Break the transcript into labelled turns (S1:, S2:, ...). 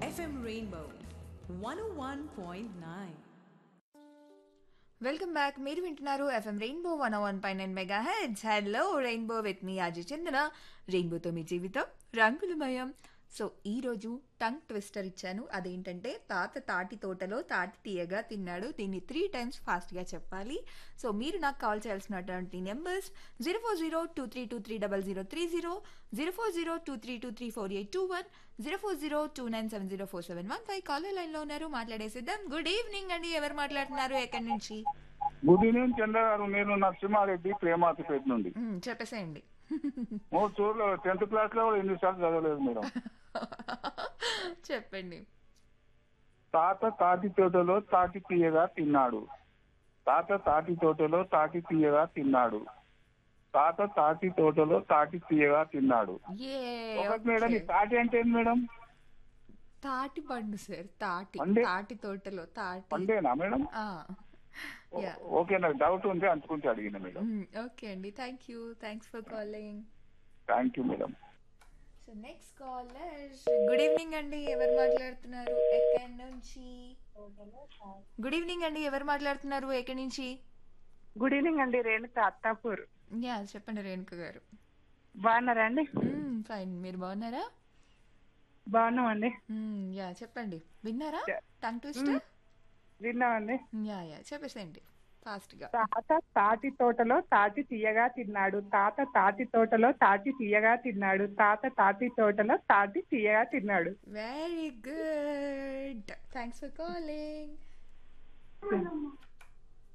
S1: FM Rainbow 101.9.
S2: Welcome back మీరు వింటున్నారు FM rainbow one one పై nine megahertz hello rainbow with మీ అజయ్ చందన రెయిన్బోతో మీ జీవితం రంగులమయం సో ఈరోజు టంగ్ ట్విస్టర్ ఇచ్చాను అదేంటంటే తాత తాటి తోటలో తాటి తీయగా తిన్నాడు దీన్ని త్రీ టైమ్స్ ఫాస్ట్గా చెప్పాలి సో మీరు నాకు కాల్ చేయాల్సినటువంటి numbers zero four zero two three two three double zero three zero zero four zero two three two three four eight two one zero four zero two nine seven zero four seven one five caller లైన్లో ఉన్నారు మాట్లాడేసిద్దాం good evening అండి ఎవరు మాట్లాడుతున్నారు ఎక్కడి నుంచి
S3: good evening చంద్ర గారు నేను నరసింహారెడ్డి ప్రేమాతిపేట నుండి
S2: మ్మ్, చెప్పేసేయండి
S3: మూడు చూడలే టెన్త్ క్లాస్ లో కూడా ఎన్నిసార్లు చదవలేదు మేడం
S2: చెప్పండి
S3: తాత తాటి తోటలో తాటి తీయగా తిన్నాడు తాత తాటి తోటలో తాటి తీయగా తిన్నాడు తాత తాటి తోటలో తాటి తీయగా తిన్నాడు
S2: ఏ
S3: ఒకటి మేడం ఈ తాటి అంటే ఏంటి మేడం
S2: తాటి పండు సార్ తాటి
S3: పండే?
S2: తాటి తోటలో తాటి
S3: పండేనా మేడం
S2: ఆ, యా
S3: ఓకే నాకు డౌట్ ఉంది అందుకుంటే అడిగిన మేడం
S2: మ్మ్, ఓకే అండి thank you thanks for calling
S3: thank you madam
S2: so next caller good evening అండి ఎవరు మాట్లాడుతున్నారు ఎక్కడి నుంచి గుడ్ ఈవినింగ్ అండి ఎవరు మాట్లాడుతున్నారు ఎక్కడి నుంచి
S4: గుడ్ ఈవినింగ్ అండి రేణుక అత్తాపూర్
S2: యా చెప్పండి రేణుక గారు
S4: బాగున్నారా అండి
S2: ఫైన్ మీరు బాగున్నారా
S4: బాగున్నామండి
S2: మ్మ్, యా చెప్పండి విన్నారా
S4: Yeah.
S2: టంగ్ ట్విస్టర్
S4: విన్నామండి
S2: యా యా చెప్పేసేయండి ఫాస్ట్గా
S4: తాత తాటి తోటలో తాటి తీయగా తిన్నాడు తాత తాటి తోటలో తాటి తీయగా తిన్నాడు తాత తాటి తోటలో తాటి తీయగా తిన్నాడు
S2: very good thanks for calling